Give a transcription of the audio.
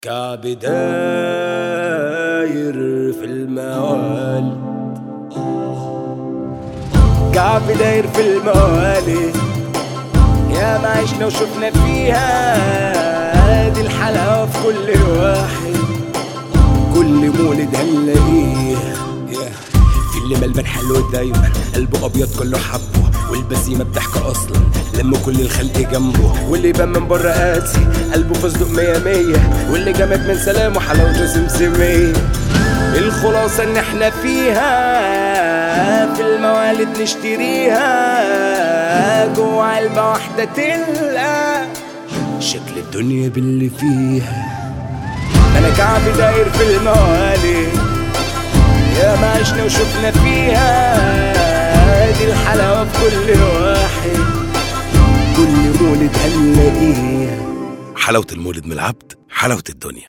كعبي داير في الموال كعبي داير في الموالي يا ما عشنا وشفنا فيها دي الحلاوة في كل واحد كل مولد هنلاقيها yeah. في اللي ملبن حلو دايما قلبه ابيض كله حبه والبسيمة بتحكي اصلا لما كل الخلق جنبه واللي يبان من بره قاسي قلبه فصدق مية مية واللي جامد من سلامه حلاوته سمسمية الخلاصة ان احنا فيها في الموالد نشتريها جوه علبة واحدة تلقى شكل الدنيا باللي فيها انا كعبي داير في الموالد يا ما عشنا وشفنا فيها دي الحلاوة في كل واحد كل مولد هنلاقيها حلاوة المولد من العبد حلاوة الدنيا